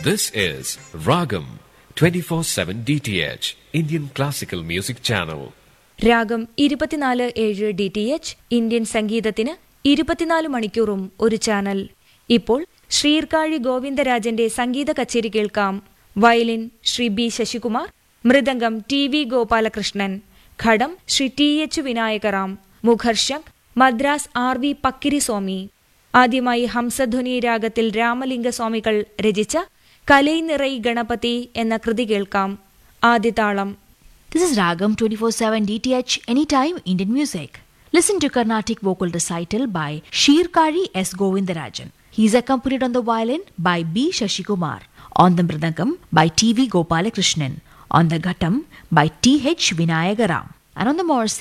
This is Ragam 24/7 DTH Indian Classical Music Channel. രാഗം ഇരുപത്തിനാല് ഏഴ് ഡി ടി എച്ച് ഇന്ത്യൻ സംഗീതത്തിന് ഇരുപത്തിനാല് മണിക്കൂറും ഒരു ചാനൽ ഇപ്പോൾ ശ്രീർക്കാഴി ഗോവിന്ദരാജന്റെ സംഗീത കച്ചേരി കേൾക്കാം violin Shri B Sasikumar mridangam T V Gopalakrishnan ghatam Shri T H Vinayakram മുഖർഷക് മദ്രാസ് ആർ വി പക്കിരി സ്വാമി ആദ്യമായി ഹംസധ്വനി രാഗത്തിൽ രാമലിംഗ സ്വാമികൾ രചിച്ച കലൈ നിറൈ ഗണപതി എന്ന കൃതി കേൾക്കാം ആദ്യതാളം This is Ragam 24/7 DTH Anytime Indian Music. Listen to Carnatic vocal recital by Shirkari S. Govindarajan. He is accompanied on the violin by B. Shashikumar, on the mridangam by T. V. Gopalakrishnan, on the ghatam by T. H. Vinayagaram, and on the morsi